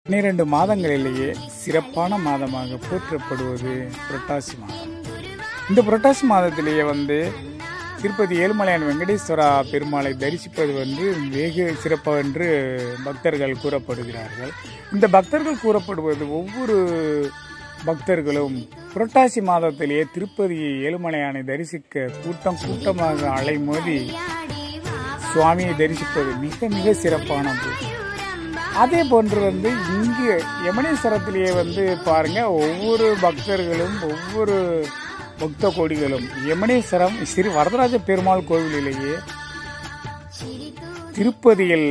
பன்னிரண்டு மாதங்களிலேயே சிறப்பான மாதமாக போற்றப்படுவது புரட்டாசி மாதம் இந்த புரட்டாசி மாதத்திலேயே வந்து திருப்பதி ஏழுமலையான் வெங்கடேஸ்வரா பெருமாளை தரிசிப்பது வந்து வெகு சிறப்பு என்று பக்தர்கள் கூறப்படுகிறார்கள் இந்த பக்தர்கள் கூறப்படுவது ஒவ்வொரு பக்தர்களும் புரட்டாசி மாதத்திலேயே திருப்பதி ஏழுமலையானை தரிசிக்க கூட்டம் கூட்டமாக அலைமோதி சுவாமியை தரிசிப்பது மிக மிக சிறப்பானது அதே போன்று வந்து இங்கு யமனேஸ்வரத்திலேயே வந்து பாருங்க ஒவ்வொரு பக்தர்களும் ஒவ்வொரு பக்த கோடிகளும் யமனேஸ்வரம் ஸ்ரீ வரதராஜ பெருமாள் கோவிலிலேயே திருப்பதியில்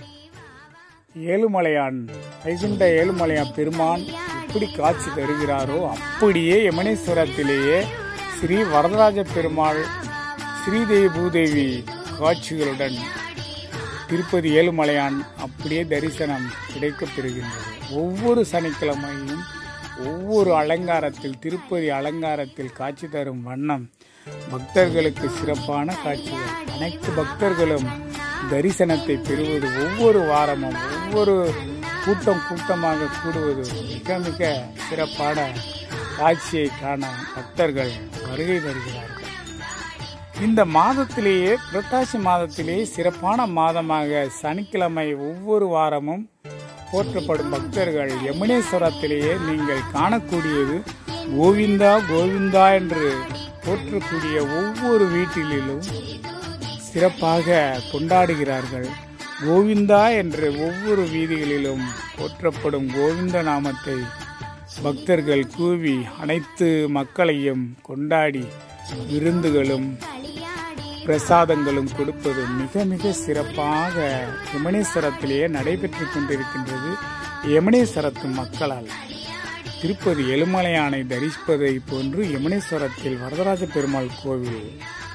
ஏழுமலையான் வைகுண்ட ஏழுமலையான் பெருமான் எப்படி காட்சி தருகிறாரோ அப்படியே யமனேஸ்வரத்திலேயே ஸ்ரீ வரதராஜ பெருமாள் ஸ்ரீதேவி பூதேவி காட்சிகளுடன் திருப்பதி ஏழுமலையான் அப்படியே தரிசனம் கிடைக்கப் பெறுகின்றது ஒவ்வொரு சனிக்கிழமையும் ஒவ்வொரு அலங்காரத்தில் திருப்பதி அலங்காரத்தில் காட்சி தரும் வண்ணம் பக்தர்களுக்கு சிறப்பான காட்சிகள் அனைத்து பக்தர்களும் தரிசனத்தை பெறுவது ஒவ்வொரு வாரமும் ஒவ்வொரு கூட்டம் கூட்டமாக கூடுவது மிக மிக சிறப்பான காட்சியை காண பக்தர்கள் வருகை தருகிறார்கள் இந்த மாதத்திலேயே புரட்டாசி மாதத்திலேயே சிறப்பான மாதமாக சனிக்கிழமை ஒவ்வொரு வாரமும் போற்றப்படும் பக்தர்கள் யமுனேஸ்வரத்திலேயே நீங்கள் காணக்கூடியது கோவிந்தா கோவிந்தா என்று போற்றக்கூடிய ஒவ்வொரு வீட்டிலும் சிறப்பாக கொண்டாடுகிறார்கள் கோவிந்தா என்று ஒவ்வொரு வீதிகளிலும் போற்றப்படும் கோவிந்த நாமத்தை பக்தர்கள் கூவி அனைத்து மக்களையும் கொண்டாடி விருந்துகளும் பிரசாதங்களும் கொடுப்பது மிக மிக சிறப்பாக யமுனேஸ்வரத்திலேயே நடைபெற்று கொண்டிருக்கின்றது யமுனேஸ்வரத்து மக்களால் திருப்பதி எழுமலையானை தரிசிப்பதை போன்று யமுனேஸ்வரத்தில் வரதராஜ பெருமாள் கோவில்